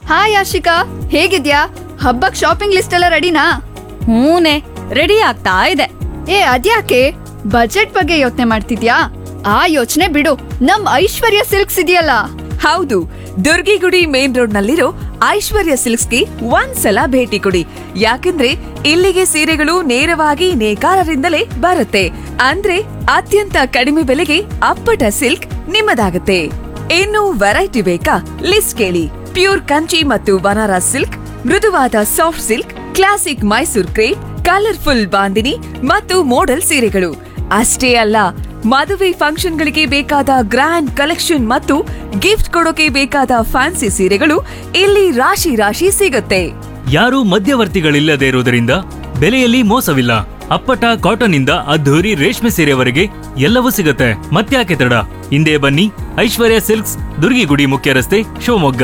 hi Ashika ಹೇಗಿದ್ಯಾ ಹಬ್ಬಕ್ shopping list ಎಲ್ಲ ರೆಡಿನಾ ಹೂನೆ ರೆಡಿ ಆಗ್ತಾ ಇದೆ ಏ ಅದ್ಯಾಕೆ ಬಜೆಟ್ ಬಗ್ಗೆ ಯೋಚನೆ ಮಾಡ್ತಿದ್ಯಾ ಆ ಯೋಚನೆ ಬಿಡು ನಮ್ ಐಶ್ವರ್ಯ ಸಿಲ್ಕ್ಸ್ ಇದೆಯಲ್ಲ ಹೌದು ದುರ್ಗಿಗುಡಿ ಮೇನ್ ರೋಡ್ ನಲ್ಲಿರೋ ಐಶ್ವರ್ಯ ಸಿಲ್ಕ್ಸ್ಗೆ ಒಂದ್ಸಲ ಭೇಟಿ ಕೊಡಿ ಯಾಕಂದ್ರೆ ಇಲ್ಲಿಗೆ ಸೀರೆಗಳು ನೇರವಾಗಿ ನೇಕಾರರಿಂದಲೇ ಬರುತ್ತೆ ಅಂದ್ರೆ ಅತ್ಯಂತ ಕಡಿಮೆ ಬೆಲೆಗೆ ಅಪ್ಪಟ ಸಿಲ್ಕ್ ನಿಮ್ಮದಾಗುತ್ತೆ ಇನ್ನು ವೆರೈಟಿ ಬೇಕಾ ಲಿಸ್ಟ್ ಕೇಳಿ ಪ್ಯೂರ್ ಕಂಚಿ ಮತ್ತು ಬನಾರಸ್ ಸಿಲ್ಕ್ ಮೃದುವಾದ soft silk classic Mysore crepe colourful bandhani ಮತ್ತು ಮೋಡಲ್ ಸೀರೆಗಳು ಅಷ್ಟೇ ಅಲ್ಲ ಮದುವೆ ಫಂಕ್ಷನ್ಗಳಿಗೆ ಬೇಕಾದ ಗ್ರ್ಯಾಂಡ್ ಕಲೆಕ್ಷನ್ ಮತ್ತು ಗಿಫ್ಟ್ ಕೊಡೋಕೆ ಬೇಕಾದ ಫ್ಯಾನ್ಸಿ ಸೀರೆಗಳು ಇಲ್ಲಿ ರಾಶಿ ರಾಶಿ ಸಿಗುತ್ತೆ ಯಾರೂ ಮಧ್ಯವರ್ತಿಗಳಿಲ್ಲದೆ ಇರುವುದರಿಂದ ಬೆಲೆಯಲ್ಲಿ ಮೋಸವಿಲ್ಲ ಅಪ್ಪಟ ಕಾಟನ್ ಇಂದ ಅದ್ಧೂರಿ ರೇಷ್ಮೆ ಸೀರೆವರೆಗೆ ಎಲ್ಲವೂ ಸಿಗುತ್ತೆ ಮತ್ತ್ಯಾಕೆ ತಡ ಹಿಂದೆ ಬನ್ನಿ ಐಶ್ವರ್ಯ ಸಿಲ್ಕ್ಸ್ ದುರ್ಗಿಗುಡಿ ಮುಖ್ಯ ರಸ್ತೆ ಶಿವಮೊಗ್ಗ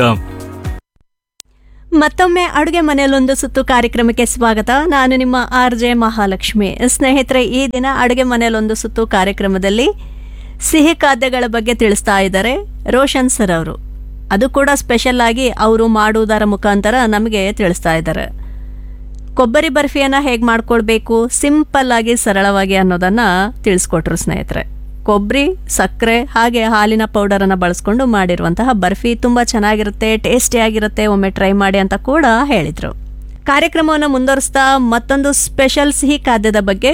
ಮತ್ತೊಮ್ಮೆ ಅಡುಗೆ ಮನೆಯಲ್ಲೊಂದು ಸುತ್ತು ಕಾರ್ಯಕ್ರಮಕ್ಕೆ ಸ್ವಾಗತ ನಾನು ನಿಮ್ಮ ಆರ್ ಜೆ ಮಹಾಲಕ್ಷ್ಮಿ ಸ್ನೇಹಿತರೆ ಈ ದಿನ ಅಡುಗೆ ಮನೆಯಲ್ಲೊಂದು ಸುತ್ತು ಕಾರ್ಯಕ್ರಮದಲ್ಲಿ ಸಿಹಿ ಖಾದ್ಯಗಳ ಬಗ್ಗೆ ತಿಳಿಸ್ತಾ ಇದ್ದಾರೆ ರೋಷನ್ ಸರ್ ಅವರು ಅದು ಕೂಡ ಸ್ಪೆಷಲ್ ಆಗಿ ಅವರು ಮಾಡುವುದರ ಮುಖಾಂತರ ನಮಗೆ ತಿಳಿಸ್ತಾ ಇದ್ದಾರೆ ಕೊಬ್ಬರಿ ಬರ್ಫಿಯನ್ನು ಹೇಗೆ ಮಾಡ್ಕೊಳ್ಬೇಕು ಸಿಂಪಲ್ ಆಗಿ ಸರಳವಾಗಿ ಅನ್ನೋದನ್ನು ತಿಳಿಸ್ಕೊಟ್ರು ಸ್ನೇಹಿತರೆ ಕೊಬ್ಬರಿ ಸಕ್ಕರೆ ಹಾಗೆ ಹಾಲಿನ ಪೌಡರನ್ನು ಬಳಸ್ಕೊಂಡು ಮಾಡಿರುವಂತಹ ಬರ್ಫಿ ತುಂಬ ಚೆನ್ನಾಗಿರುತ್ತೆ ಟೇಸ್ಟಿಯಾಗಿರುತ್ತೆ ಒಮ್ಮೆ ಟ್ರೈ ಮಾಡಿ ಅಂತ ಕೂಡ ಹೇಳಿದರು ಕಾರ್ಯಕ್ರಮವನ್ನು ಮುಂದುವರಿಸ್ತಾ ಮತ್ತೊಂದು ಸ್ಪೆಷಲ್ ಸಿಹಿ ಖಾದ್ಯದ ಬಗ್ಗೆ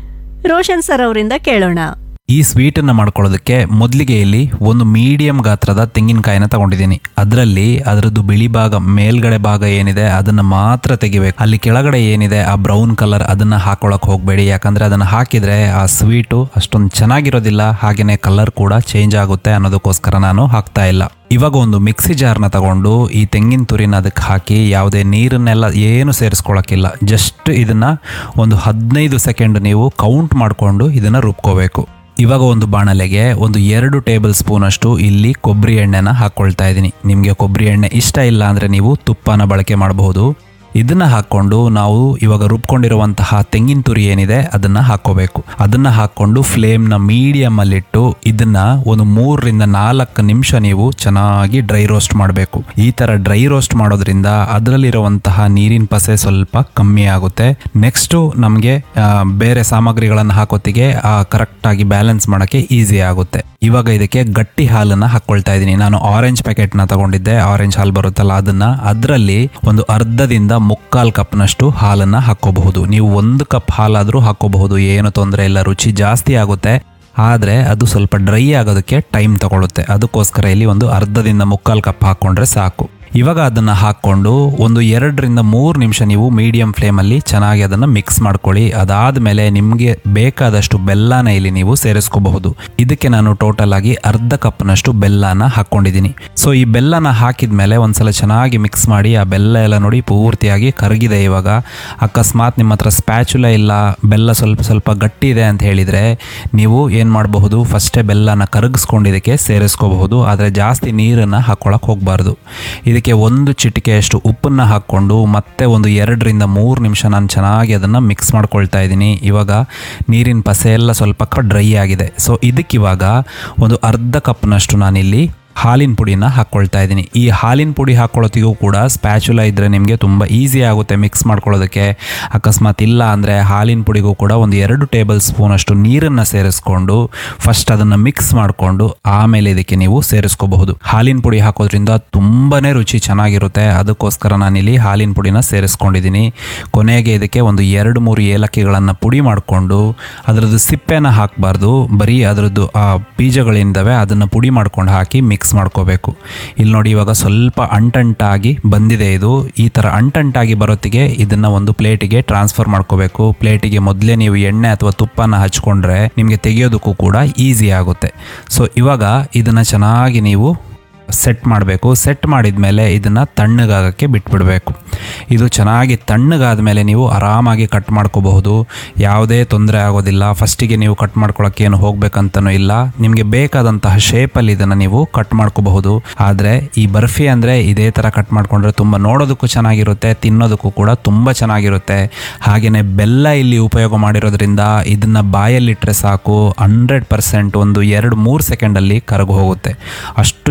ರೋಷನ್ ಸರ್ ಅವರಿಂದ ಕೇಳೋಣ ಈ ಸ್ವೀಟನ್ನು ಮಾಡ್ಕೊಳ್ಳೋದಕ್ಕೆ ಮೊದಲಿಗೆ ಇಲ್ಲಿ ಒಂದು ಮೀಡಿಯಂ ಗಾತ್ರದ ತೆಂಗಿನಕಾಯಿನ ತಗೊಂಡಿದ್ದೀನಿ ಅದರಲ್ಲಿ ಅದರದ್ದು ಬಿಳಿ ಭಾಗ ಮೇಲ್ಗಡೆ ಭಾಗ ಏನಿದೆ ಅದನ್ನ ಮಾತ್ರ ತೆಗಿಬೇಕು ಅಲ್ಲಿ ಕೆಳಗಡೆ ಏನಿದೆ ಆ ಬ್ರೌನ್ ಕಲರ್ ಅದನ್ನ ಹಾಕೊಳಕ್ ಹೋಗಬೇಡಿ ಯಾಕಂದ್ರೆ ಅದನ್ನ ಹಾಕಿದ್ರೆ ಆ ಸ್ವೀಟು ಅಷ್ಟೊಂದು ಚೆನ್ನಾಗಿರೋದಿಲ್ಲ ಹಾಗೇನೆ ಕಲರ್ ಕೂಡ ಚೇಂಜ್ ಆಗುತ್ತೆ ಅನ್ನೋದಕ್ಕೋಸ್ಕರ ನಾನು ಹಾಕ್ತಾ ಇಲ್ಲ ಇವಾಗ ಒಂದು ಮಿಕ್ಸಿ ಜಾರ್ನ ತಗೊಂಡು ಈ ತೆಂಗಿನ ತುರಿನ ಅದಕ್ಕೆ ಹಾಕಿ ಯಾವುದೇ ನೀರನ್ನೆಲ್ಲ ಏನು ಸೇರಿಸ್ಕೊಳಕ್ಕಿಲ್ಲ ಜಸ್ಟ್ ಇದನ್ನ ಒಂದು ಹದಿನೈದು ಸೆಕೆಂಡ್ ನೀವು ಕೌಂಟ್ ಮಾಡಿಕೊಂಡು ಇದನ್ನ ರುಬ್ಕೋಬೇಕು ಇವಾಗ ಒಂದು ಬಾಣಲೆಗೆ ಒಂದು ಎರಡು ಟೇಬಲ್ ಸ್ಪೂನ್ ಅಷ್ಟು ಇಲ್ಲಿ ಕೊಬ್ಬರಿ ಎಣ್ಣೆನ ಹಾಕ್ಕೊಳ್ತಾ ಇದ್ದೀನಿ ನಿಮಗೆ ಕೊಬ್ಬರಿ ಎಣ್ಣೆ ಇಷ್ಟ ಇಲ್ಲ ಅಂದರೆ ನೀವು ತುಪ್ಪನ ಬಳಕೆ ಮಾಡಬಹುದು ಇದನ್ನ ಹಾಕೊಂಡು ನಾವು ಇವಾಗ ರುಬ್ಕೊಂಡಿರುವಂತಹ ತೆಂಗಿನ ತುರಿ ಏನಿದೆ ಅದನ್ನ ಹಾಕೋಬೇಕು ಅದನ್ನ ಹಾಕೊಂಡು ಫ್ಲೇಮ್ನ ಮೀಡಿಯಮ್ ಅಲ್ಲಿಟ್ಟು ಇದನ್ನ ಒಂದು ಮೂರರಿಂದ ನಾಲ್ಕು ನಿಮಿಷ ನೀವು ಚೆನ್ನಾಗಿ ಡ್ರೈ ರೋಸ್ಟ್ ಮಾಡಬೇಕು ಈ ತರ ಡ್ರೈ ರೋಸ್ಟ್ ಮಾಡೋದ್ರಿಂದ ಅದರಲ್ಲಿರುವಂತಹ ನೀರಿನ ಪಸೆ ಸ್ವಲ್ಪ ಕಮ್ಮಿ ಆಗುತ್ತೆ ನೆಕ್ಸ್ಟ್ ನಮಗೆ ಬೇರೆ ಸಾಮಗ್ರಿಗಳನ್ನು ಹಾಕೋತಿಗೆ ಕರೆಕ್ಟ್ ಆಗಿ ಬ್ಯಾಲೆನ್ಸ್ ಮಾಡೋಕ್ಕೆ ಈಸಿ ಆಗುತ್ತೆ ಇವಾಗ ಇದಕ್ಕೆ ಗಟ್ಟಿ ಹಾಲನ್ನ ಹಾಕೊಳ್ತಾ ಇದ್ದೀನಿ ನಾನು ಆರೆಂಜ್ ಪ್ಯಾಕೆಟ್ನ ತಗೊಂಡಿದ್ದೆ ಆರೆಂಜ್ ಹಾಲು ಬರುತ್ತಲ್ಲ ಅದನ್ನ ಅದರಲ್ಲಿ ಒಂದು ಅರ್ಧದಿಂದ ಮುಕ್ಕಾಲ್ ಕಪ್ನಷ್ಟು ಹಾಲನ್ನ ಹಾಕೋಬಹುದು ನೀವು ಒಂದು ಕಪ್ ಹಾಲಾದರೂ ಹಾಕೋಬಹುದು ಏನು ತೊಂದರೆ ಇಲ್ಲ ರುಚಿ ಜಾಸ್ತಿ ಆಗುತ್ತೆ ಆದರೆ ಅದು ಸ್ವಲ್ಪ ಡ್ರೈ ಆಗೋದಕ್ಕೆ ಟೈಮ್ ತಗೊಳುತ್ತೆ ಅದಕ್ಕೋಸ್ಕರ ಇಲ್ಲಿ ಒಂದು ಅರ್ಧದಿಂದ ಮುಕ್ಕಾಲ್ ಕಪ್ ಹಾಕ್ಕೊಂಡ್ರೆ ಸಾಕು ಇವಾಗ ಅದನ್ನು ಹಾಕ್ಕೊಂಡು ಒಂದು ಎರಡರಿಂದ ಮೂರು ನಿಮಿಷ ನೀವು ಮೀಡಿಯಂ ಫ್ಲೇಮಲ್ಲಿ ಚೆನ್ನಾಗಿ ಅದನ್ನು ಮಿಕ್ಸ್ ಮಾಡ್ಕೊಳ್ಳಿ ಅದಾದಮೇಲೆ ನಿಮಗೆ ಬೇಕಾದಷ್ಟು ಬೆಲ್ಲನ ಇಲ್ಲಿ ನೀವು ಸೇರಿಸ್ಕೋಬಹುದು ಇದಕ್ಕೆ ನಾನು ಟೋಟಲ್ ಆಗಿ ಅರ್ಧ ಕಪ್ನಷ್ಟು ಬೆಲ್ಲನ ಹಾಕ್ಕೊಂಡಿದ್ದೀನಿ ಸೊ ಈ ಬೆಲ್ಲನ ಹಾಕಿದ ಮೇಲೆ ಒಂದ್ಸಲ ಚೆನ್ನಾಗಿ ಮಿಕ್ಸ್ ಮಾಡಿ ಆ ಬೆಲ್ಲ ಎಲ್ಲ ನೋಡಿ ಪೂರ್ತಿಯಾಗಿ ಕರಗಿದೆ ಇವಾಗ ಅಕಸ್ಮಾತ್ ನಿಮ್ಮ ಹತ್ರ ಸ್ಪ್ಯಾಚುಲ ಇಲ್ಲ ಬೆಲ್ಲ ಸ್ವಲ್ಪ ಸ್ವಲ್ಪ ಗಟ್ಟಿ ಇದೆ ಅಂತ ಹೇಳಿದರೆ ನೀವು ಏನು ಮಾಡಬಹುದು ಫಸ್ಟೇ ಬೆಲ್ಲನ ಕರಗಿಸ್ಕೊಂಡು ಇದಕ್ಕೆ ಸೇರಿಸ್ಕೋಬಹುದು ಆದರೆ ಜಾಸ್ತಿ ನೀರನ್ನು ಹಾಕ್ಕೊಳಕ್ಕೆ ಹೋಗಬಾರ್ದು ಇದಕ್ಕೆ ಒಂದು ಚಿಟಿಕೆಯಷ್ಟು ಉಪ್ಪನ್ನು ಹಾಕ್ಕೊಂಡು ಮತ್ತೆ ಒಂದು ಎರಡರಿಂದ ಮೂರು ನಿಮಿಷ ನಾನು ಚೆನ್ನಾಗಿ ಅದನ್ನು ಮಿಕ್ಸ್ ಮಾಡ್ಕೊಳ್ತಾ ಇದ್ದೀನಿ ಇವಾಗ ನೀರಿನ ಪಸೆ ಎಲ್ಲ ಸ್ವಲ್ಪ ಡ್ರೈ ಆಗಿದೆ ಸೊ ಇದಕ್ಕಿವಾಗ ಒಂದು ಅರ್ಧ ಕಪ್ನಷ್ಟು ನಾನಿಲ್ಲಿ ಹಾಲಿನ ಪುಡಿನ ಹಾಕ್ಕೊಳ್ತಾ ಇದ್ದೀನಿ ಈ ಹಾಲಿನ ಪುಡಿ ಹಾಕ್ಕೊಳ್ಳೋತಿಗೂ ಕೂಡ ಸ್ಪ್ಯಾಚುಲ ಇದ್ದರೆ ನಿಮಗೆ ತುಂಬ ಈಸಿ ಆಗುತ್ತೆ ಮಿಕ್ಸ್ ಮಾಡ್ಕೊಳ್ಳೋದಕ್ಕೆ ಅಕಸ್ಮಾತ್ ಇಲ್ಲ ಅಂದರೆ ಹಾಲಿನ ಪುಡಿಗೂ ಕೂಡ ಒಂದು ಎರಡು ಟೇಬಲ್ ಸ್ಪೂನಷ್ಟು ನೀರನ್ನು ಸೇರಿಸ್ಕೊಂಡು ಫಸ್ಟ್ ಅದನ್ನು ಮಿಕ್ಸ್ ಮಾಡಿಕೊಂಡು ಆಮೇಲೆ ಇದಕ್ಕೆ ನೀವು ಸೇರಿಸ್ಕೋಬಹುದು ಹಾಲಿನ ಪುಡಿ ಹಾಕೋದ್ರಿಂದ ತುಂಬಾ ರುಚಿ ಚೆನ್ನಾಗಿರುತ್ತೆ ಅದಕ್ಕೋಸ್ಕರ ನಾನಿಲ್ಲಿ ಹಾಲಿನ ಪುಡಿನ ಸೇರಿಸ್ಕೊಂಡಿದ್ದೀನಿ ಕೊನೆಗೆ ಇದಕ್ಕೆ ಒಂದು ಎರಡು ಮೂರು ಏಲಕ್ಕಿಗಳನ್ನು ಪುಡಿ ಮಾಡಿಕೊಂಡು ಅದರದ್ದು ಸಿಪ್ಪೆನ ಹಾಕಬಾರ್ದು ಬರೀ ಅದರದ್ದು ಆ ಬೀಜಗಳೇನಿದ್ದಾವೆ ಅದನ್ನು ಪುಡಿ ಮಾಡ್ಕೊಂಡು ಹಾಕಿ ಮಿಕ್ಸ್ ಮಾಡ್ಕೋಬೇಕು ಇಲ್ಲಿ ನೋಡಿ ಇವಾಗ ಸ್ವಲ್ಪ ಅಂಟಂಟಾಗಿ ಬಂದಿದೆ ಇದು ಈ ಥರ ಅಂಟಂಟಾಗಿ ಬರೋತ್ತಿಗೆ ಇದನ್ನು ಒಂದು ಪ್ಲೇಟಿಗೆ ಟ್ರಾನ್ಸ್ಫರ್ ಮಾಡ್ಕೋಬೇಕು ಪ್ಲೇಟಿಗೆ ಮೊದಲೇ ನೀವು ಎಣ್ಣೆ ಅಥವಾ ತುಪ್ಪನ ಹಚ್ಕೊಂಡ್ರೆ ನಿಮಗೆ ತೆಗೆಯೋದಕ್ಕೂ ಕೂಡ ಈಸಿ ಆಗುತ್ತೆ ಸೊ ಇವಾಗ ಇದನ್ನು ಚೆನ್ನಾಗಿ ನೀವು ಸೆಟ್ ಮಾಡಬೇಕು ಸೆಟ್ ಮಾಡಿದ ಮೇಲೆ ಇದನ್ನು ತಣ್ಣಗಾಗಕ್ಕೆ ಬಿಟ್ಬಿಡಬೇಕು ಇದು ಚೆನ್ನಾಗಿ ತಣ್ಣಗಾದ ಮೇಲೆ ನೀವು ಆರಾಮಾಗಿ ಕಟ್ ಮಾಡ್ಕೋಬಹುದು ಯಾವುದೇ ತೊಂದರೆ ಆಗೋದಿಲ್ಲ ಫಸ್ಟಿಗೆ ನೀವು ಕಟ್ ಮಾಡ್ಕೊಳ್ಳೋಕೆ ಏನು ಹೋಗ್ಬೇಕಂತನೂ ಇಲ್ಲ ನಿಮಗೆ ಬೇಕಾದಂತಹ ಶೇಪಲ್ಲಿ ಇದನ್ನು ನೀವು ಕಟ್ ಮಾಡ್ಕೋಬಹುದು ಆದರೆ ಈ ಬರ್ಫಿ ಅಂದರೆ ಇದೇ ಥರ ಕಟ್ ಮಾಡ್ಕೊಂಡ್ರೆ ತುಂಬ ನೋಡೋದಕ್ಕೂ ಚೆನ್ನಾಗಿರುತ್ತೆ ತಿನ್ನೋದಕ್ಕೂ ಕೂಡ ತುಂಬ ಚೆನ್ನಾಗಿರುತ್ತೆ ಹಾಗೆಯೇ ಬೆಲ್ಲ ಇಲ್ಲಿ ಉಪಯೋಗ ಮಾಡಿರೋದ್ರಿಂದ ಇದನ್ನು ಬಾಯಲ್ಲಿಟ್ಟರೆ ಸಾಕು ಹಂಡ್ರೆಡ್ ಪರ್ಸೆಂಟ್ ಒಂದು ಎರಡು ಮೂರು ಸೆಕೆಂಡಲ್ಲಿ ಕರಗು ಹೋಗುತ್ತೆ ಅಷ್ಟು ಚೆನ್ನಾಗಿ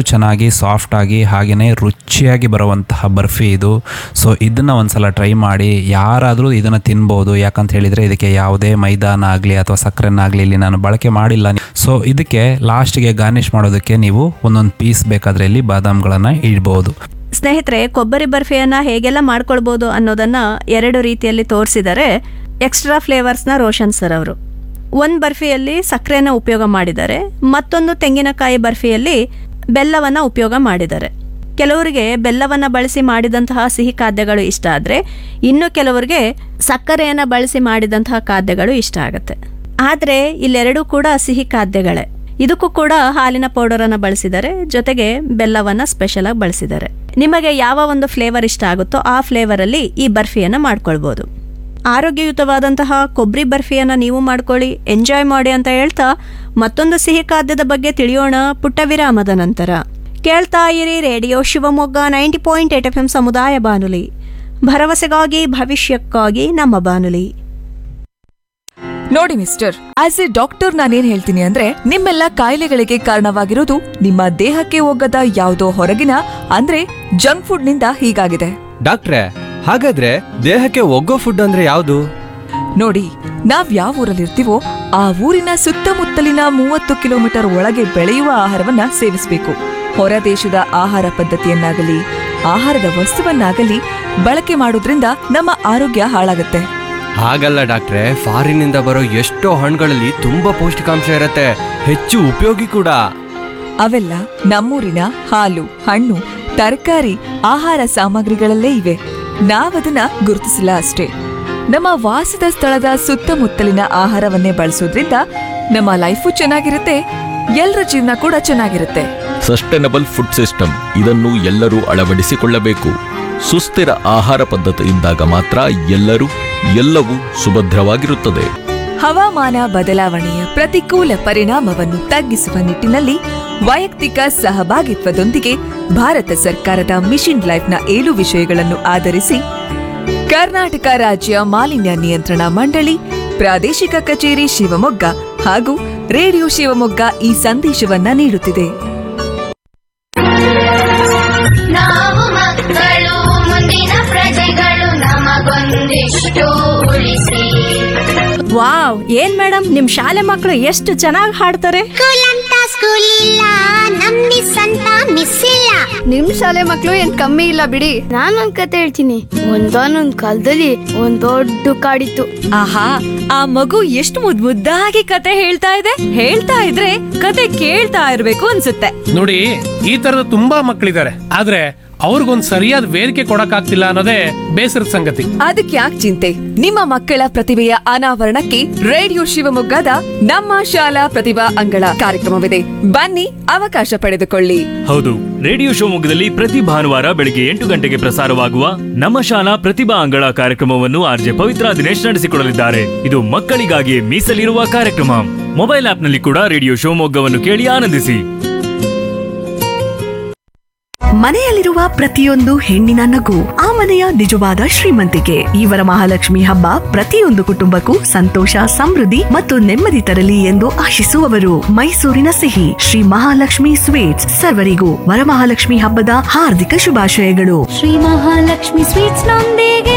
ಆಗಿ ಸಾಫ್ಟ್ ಆಗಿ ಹಾಗೆಯೇ ರುಚಿಯಾಗಿ ಬರುವಂತಹ ಬರ್ಫಿ ಇದು ಸೊ ಇದನ್ನು ಒಂದ್ಸಲ ಟ್ರೈ ಮಾಡಿ ಯಾರಾದರೂ ಇದನ್ನು ತಿನ್ಬೋದು ಯಾಕಂತ ಹೇಳಿದರೆ ಇದಕ್ಕೆ ಯಾವುದೇ ಮೈದಾನ ಆಗಲಿ ಅಥವಾ ಸಕ್ಕರೆನಾಗಲಿ ಇಲ್ಲಿ ನಾನು ಬಳಕೆ ಮಾಡಿಲ್ಲ ಸೊ ಇದಕ್ಕೆ ಲಾಸ್ಟ್ಗೆ ಗಾರ್ನಿಷ್ ಮಾಡೋದಕ್ಕೆ ನೀವು ಒಂದೊಂದು ಪೀಸ್ ಬೇಕಾದರೆ ಇಲ್ಲಿ ಬಾದಾಮ್ಗಳನ್ನು ಇಡ್ಬೋದು ಸ್ನೇಹಿತರೆ ಕೊಬ್ಬರಿ ಬರ್ಫಿಯನ್ನು ಹೇಗೆಲ್ಲ ಮಾಡ್ಕೊಳ್ಬೋದು ಅನ್ನೋದನ್ನ ಎರಡು ರೀತಿಯಲ್ಲಿ ತೋರಿಸಿದ್ದಾರೆ ಎಕ್ಸ್ಟ್ರಾ ಫ್ಲೇವರ್ಸ್ನ ರೋಷನ್ ಸರ್ ಅವರು ಒಂದು ಬರ್ಫಿಯಲ್ಲಿ ಸಕ್ಕರೆನ ಉಪಯೋಗ ಮಾಡಿದ್ದಾರೆ ಮತ್ತೊಂದು ತೆಂಗಿನಕಾಯಿ ಬರ್ಫಿಯಲ್ಲಿ ಬೆಲ್ಲವನ್ನು ಉಪಯೋಗ ಮಾಡಿದ್ದಾರೆ ಕೆಲವರಿಗೆ ಬೆಲ್ಲವನ್ನು ಬಳಸಿ ಮಾಡಿದಂತಹ ಸಿಹಿ ಖಾದ್ಯಗಳು ಇಷ್ಟ ಆದರೆ ಇನ್ನು ಕೆಲವರಿಗೆ ಸಕ್ಕರೆಯನ್ನು ಬಳಸಿ ಮಾಡಿದಂತಹ ಖಾದ್ಯಗಳು ಇಷ್ಟ ಆಗುತ್ತೆ ಆದರೆ ಇಲ್ಲೆರಡೂ ಕೂಡ ಸಿಹಿ ಖಾದ್ಯಗಳೇ ಇದಕ್ಕೂ ಕೂಡ ಹಾಲಿನ ಪೌಡರನ್ನು ಬಳಸಿದ್ದಾರೆ ಜೊತೆಗೆ ಬೆಲ್ಲವನ್ನು ಸ್ಪೆಷಲ್ ಆಗಿ ಬಳಸಿದ್ದಾರೆ ನಿಮಗೆ ಯಾವ ಒಂದು ಫ್ಲೇವರ್ ಇಷ್ಟ ಆಗುತ್ತೋ ಆ ಫ್ಲೇವರಲ್ಲಿ ಈ ಬರ್ಫಿಯನ್ನು ಮಾಡ್ಕೊಳ್ಬೋದು ಆರೋಗ್ಯಯುತವಾದಂತಹ ಕೊಬ್ಬರಿ ಬರ್ಫಿಯನ್ನು ನೀವು ಮಾಡ್ಕೊಳ್ಳಿ ಎಂಜಾಯ್ ಮಾಡಿ ಅಂತ ಹೇಳ್ತಾ ಮತ್ತೊಂದು ಸಿಹಿ ಖಾದ್ಯದ ಬಗ್ಗೆ ತಿಳಿಯೋಣ ಪುಟ್ಟ ವಿರಾಮದ ನಂತರ ಕೇಳ್ತಾ ಇರಿ radio Shivamogga ninety point eight F M ಸಮುದಾಯ ಬಾನುಲಿ ಭರವಸೆಗಾಗಿ ಭವಿಷ್ಯಕ್ಕಾಗಿ ನಮ್ಮ ಬಾನುಲಿ ನೋಡಿ ಮಿಸ್ಟರ್ ಆಸ್ ಎ ಡಾಕ್ಟರ್ ನಾನೇನ್ ಹೇಳ್ತೀನಿ ಅಂದ್ರೆ ನಿಮ್ಮೆಲ್ಲ ಕಾಯಿಲೆಗಳಿಗೆ ಕಾರಣವಾಗಿರೋದು ನಿಮ್ಮ ದೇಹಕ್ಕೆ ಹೋಗದ ಯಾವುದೋ ಹೊರಗಿನ ಅಂದ್ರೆ ಜಂಕ್ ಫುಡ್ ನಿಂದ ಹೀಗಾಗಿದೆ ಡಾಕ್ಟ್ರೆ ಹಾಗಾದ್ರೆ ದೇಹಕ್ಕೆ ಒಗ್ಗೋ ಫುಡ್ ಅಂದ್ರೆ ಯಾವುದು ನೋಡಿ ನಾವ್ ಯಾವ ಊರಲ್ಲಿರ್ತೀವೋ ಆ ಊರಿನ ಸುತ್ತಮುತ್ತಲಿನ ಮೂವತ್ತು ಕಿಲೋಮೀಟರ್ ಒಳಗೆ ಬೆಳೆಯುವ ಆಹಾರವನ್ನ ಸೇವಿಸಬೇಕು ಹೊರ ದೇಶದ ಆಹಾರ ಪದ್ಧತಿಯನ್ನಾಗಲಿ ಆಹಾರದ ವಸ್ತುವನ್ನಾಗಲಿ ಬಳಕೆ ಮಾಡೋದ್ರಿಂದ ನಮ್ಮ ಆರೋಗ್ಯ ಹಾಳಾಗುತ್ತೆ ಹಾಗಲ್ಲ ಡಾಕ್ಟ್ರೆ ಫಾರಿನಿಂದ ಬರೋ ಎಷ್ಟೋ ಹಣ್ಣುಗಳಲ್ಲಿ ತುಂಬಾ ಪೌಷ್ಟಿಕಾಂಶ ಇರತ್ತೆ ಹೆಚ್ಚು ಉಪಯೋಗಿ ಕೂಡ ಅವೆಲ್ಲ ನಮ್ಮೂರಿನ ಹಾಲು ಹಣ್ಣು ತರಕಾರಿ ಆಹಾರ ಸಾಮಗ್ರಿಗಳಲ್ಲೇ ಇವೆ ನಾವದನ್ನ ಗುರುತಿಸಿಲ್ಲ ಅಷ್ಟೇ ನಮ್ಮ ವಾಸದ ಸ್ಥಳದ ಸುತ್ತಮುತ್ತಲಿನ ಆಹಾರವನ್ನೇ ಬಳಸೋದ್ರಿಂದ ನಮ್ಮ ಲೈಫು ಚೆನ್ನಾಗಿರುತ್ತೆ ಎಲ್ಲರ ಜೀವನ ಕೂಡ ಚೆನ್ನಾಗಿರುತ್ತೆ ಸಸ್ಟೈನಬಲ್ ಫುಡ್ ಸಿಸ್ಟಮ್ ಇದನ್ನು ಎಲ್ಲರೂ ಅಳವಡಿಸಿಕೊಳ್ಳಬೇಕು ಸುಸ್ಥಿರ ಆಹಾರ ಪದ್ಧತಿಯಿಂದಾಗ ಮಾತ್ರ ಎಲ್ಲರೂ ಎಲ್ಲವೂ ಸುಭದ್ರವಾಗಿರುತ್ತದೆ ಹವಾಮಾನ ಬದಲಾವಣೆಯ ಪ್ರತಿಕೂಲ ಪರಿಣಾಮವನ್ನು ತಗ್ಗಿಸುವ ನಿಟ್ಟಿನಲ್ಲಿ ವೈಯಕ್ತಿಕ ಸಹಭಾಗಿತ್ವದೊಂದಿಗೆ ಭಾರತ ಸರ್ಕಾರದ ಮಿಷನ್ ಲೈಫ್ನ ಏಳು ವಿಷಯಗಳನ್ನು ಆಧರಿಸಿ ಕರ್ನಾಟಕ ರಾಜ್ಯ ಮಾಲಿನ್ಯ ನಿಯಂತ್ರಣ ಮಂಡಳಿ ಪ್ರಾದೇಶಿಕ ಕಚೇರಿ ಶಿವಮೊಗ್ಗ ಹಾಗೂ ರೇಡಿಯೋ ಶಿವಮೊಗ್ಗ ಈ ಸಂದೇಶವನ್ನ ನೀಡುತ್ತಿದೆ ನಾವು ಮಕ್ಕಳು ಮುಂದಿನ ಪ್ರಜೆಗಳು ನಮಗೊಂದಿಷ್ಟು ಉಳಿಸಿ ವಾವ್ ಏನ್ ಮೇಡಮ್ ನಿಮ್ ಶಾಲೆ ಮಕ್ಕಳು ಎಷ್ಟು ಚೆನ್ನಾಗಿ ಹಾಡ್ತಾರೆ ಸ್ಕೂಲ್ ಅಂತ ಸ್ಕೂಲ್ ಇಲ್ಲ ನಮ್ ಮಿಸ್ ಅಂತ ಮಿಸ್ ಇಲ್ಲ ನಿಮ್ ಶಾಲೆ ಮಕ್ಳು ಏನ್ ಕಮ್ಮಿ ಇಲ್ಲ ಬಿಡಿ ನಾನೊಂದ್ ಕತೆ ಹೇಳ್ತೀನಿ ಒಂದಾನೊಂದ್ ಕಾಲದಲ್ಲಿ ಒಂದ್ ದೊಡ್ಡ ಕಾಡಿತ್ತು ಆಹಾ ಆ ಮಗು ಎಷ್ಟು ಮುದ್ ಮುದ್ದಾಗಿ ಕತೆ ಹೇಳ್ತಾ ಇದೆ ಹೇಳ್ತಾ ಇದ್ರೆ ಕತೆ ಕೇಳ್ತಾ ಇರ್ಬೇಕು ಅನ್ಸುತ್ತೆ ನೋಡಿ ಈ ತರದ ತುಂಬಾ ಮಕ್ಕಳಿದ್ದಾರೆ ಆದ್ರೆ ಅವ್ರಿಗೊಂದ್ ಸರಿಯಾದ ವೇದಿಕೆ ಕೊಡಕ್ಕಾಗ್ತಿಲ್ಲ ಅನ್ನೋದೇ ಬೇಸರದ ಸಂಗತಿ ಅದಕ್ಕೆ ಯಾಕೆ ಚಿಂತೆ ನಿಮ್ಮ ಮಕ್ಕಳ ಪ್ರತಿಭೆಯ ಅನಾವರಣಕ್ಕೆ ರೇಡಿಯೋ ಶಿವಮೊಗ್ಗದ ನಮ್ಮ ಶಾಲಾ ಪ್ರತಿಭಾ ಅಂಗಳ ಕಾರ್ಯಕ್ರಮವಿದೆ ಬನ್ನಿ ಅವಕಾಶ ಪಡೆದುಕೊಳ್ಳಿ ಹೌದು ರೇಡಿಯೋ ಶಿವಮೊಗ್ಗದಲ್ಲಿ ಪ್ರತಿ ಭಾನುವಾರ ಬೆಳಿಗ್ಗೆ ಎಂಟು ಗಂಟೆಗೆ ಪ್ರಸಾರವಾಗುವ ನಮ್ಮ ಶಾಲಾ ಪ್ರತಿಭಾ ಅಂಗಳ ಕಾರ್ಯಕ್ರಮವನ್ನು ಆರ್ಜೆ ಪವಿತ್ರ ದಿನೇಶ್ ನಡೆಸಿಕೊಡಲಿದ್ದಾರೆ ಇದು ಮಕ್ಕಳಿಗಾಗಿ ಮೀಸಲಿರುವ ಕಾರ್ಯಕ್ರಮ ಮೊಬೈಲ್ ಆಪ್ನಲ್ಲಿ ಕೂಡ ರೇಡಿಯೋ ಶಿವಮೊಗ್ಗವನ್ನು ಕೇಳಿ ಆನಂದಿಸಿ ಮನೆಯಲ್ಲಿರುವ ಪ್ರತಿಯೊಂದು ಹೆಣ್ಣಿನ ನಗು ಆ ಮನೆಯ ನಿಜವಾದ ಶ್ರೀಮಂತಿಕೆ ಇವರ ಮಹಾಲಕ್ಷ್ಮಿ ಹಬ್ಬ ಪ್ರತಿಯೊಂದು ಕುಟುಂಬಕ್ಕೂ ಸಂತೋಷ ಸಮೃದ್ಧಿ ಮತ್ತು ನೆಮ್ಮದಿ ತರಲಿ ಎಂದು ಆಶಿಸುವವರು ಮೈಸೂರಿನ ಸಿಹಿ ಶ್ರೀ ಮಹಾಲಕ್ಷ್ಮಿ ಸ್ವೀಟ್ಸ್ ಸರ್ವರಿಗೂ ವರಮಹಾಲಕ್ಷ್ಮಿ ಹಬ್ಬದ ಹಾರ್ದಿಕ ಶುಭಾಶಯಗಳು ಶ್ರೀ ಮಹಾಲಕ್ಷ್ಮಿ ಸ್ವೀಟ್ಸ್ ನೊಂದಿಗೆ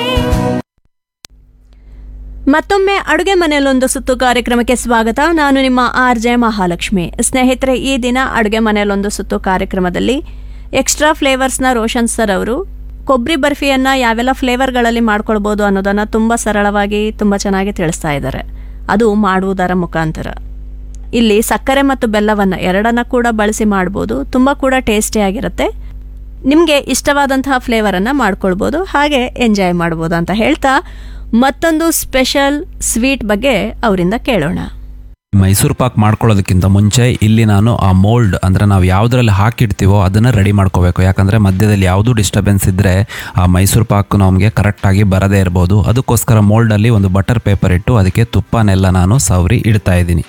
ಮತ್ತೊಮ್ಮೆ ಅಡುಗೆ ಮನೆಯಲ್ಲೊಂದು ಸುತ್ತು ಕಾರ್ಯಕ್ರಮಕ್ಕೆ ಸ್ವಾಗತ ನಾನು ನಿಮ್ಮ ಆರ್ ಜೆ ಮಹಾಲಕ್ಷ್ಮಿ ಸ್ನೇಹಿತರೆ ಈ ದಿನ ಅಡುಗೆ ಮನೆಯಲ್ಲೊಂದು ಸುತ್ತು ಕಾರ್ಯಕ್ರಮದಲ್ಲಿ ಎಕ್ಸ್ಟ್ರಾ ಫ್ಲೇವರ್ಸ್ನ ರೋಷನ್ ಸರ್ ಅವರು ಕೊಬ್ಬರಿ ಬರ್ಫಿಯನ್ನು ಯಾವೆಲ್ಲ ಫ್ಲೇವರ್ಗಳಲ್ಲಿ ಮಾಡ್ಕೊಳ್ಬೋದು ಅನ್ನೋದನ್ನು ತುಂಬ ಸರಳವಾಗಿ ತುಂಬ ಚೆನ್ನಾಗಿ ತಿಳಿಸ್ತಾ ಇದ್ದಾರೆ ಅದು ಮಾಡುವುದರ ಮುಖಾಂತರ ಇಲ್ಲಿ ಸಕ್ಕರೆ ಮತ್ತು ಬೆಲ್ಲವನ್ನು ಎರಡನ್ನ ಕೂಡ ಬಳಸಿ ಮಾಡ್ಬೋದು ತುಂಬ ಕೂಡ ಟೇಸ್ಟಿಯಾಗಿರುತ್ತೆ ನಿಮಗೆ ಇಷ್ಟವಾದಂತಹ ಫ್ಲೇವರನ್ನು ಮಾಡ್ಕೊಳ್ಬೋದು ಹಾಗೆ ಎಂಜಾಯ್ ಮಾಡ್ಬೋದು ಅಂತ ಹೇಳ್ತಾ ಮತ್ತೊಂದು ಸ್ಪೆಷಲ್ ಸ್ವೀಟ್ ಬಗ್ಗೆ ಅವರಿಂದ ಕೇಳೋಣ ಮೈಸೂರು ಪಾಕ್ ಮಾಡ್ಕೊಳ್ಳೋದಕ್ಕಿಂತ ಮುಂಚೆ ಇಲ್ಲಿ ನಾನು ಆ ಮೋಲ್ಡ್ ಅಂದರೆ ನಾವು ಯಾವುದರಲ್ಲಿ ಹಾಕಿಡ್ತೀವೋ ಅದನ್ನು ರೆಡಿ ಮಾಡ್ಕೋಬೇಕು ಯಾಕಂದರೆ ಮಧ್ಯದಲ್ಲಿ ಯಾವುದೂ ಡಿಸ್ಟರ್ಬೆನ್ಸ್ ಇದ್ದರೆ ಆ ಮೈಸೂರು ಪಾಕ್ ನಮಗೆ ಕರೆಕ್ಟಾಗಿ ಬರದೇ ಇರ್ಬೋದು ಅದಕ್ಕೋಸ್ಕರ ಮೋಲ್ಡಲ್ಲಿ ಒಂದು ಬಟರ್ ಪೇಪರ್ ಇಟ್ಟು ಅದಕ್ಕೆ ತುಪ್ಪನೆಲ್ಲ ನಾನು ಸವರಿ ಇಡ್ತಾ ಇದ್ದೀನಿ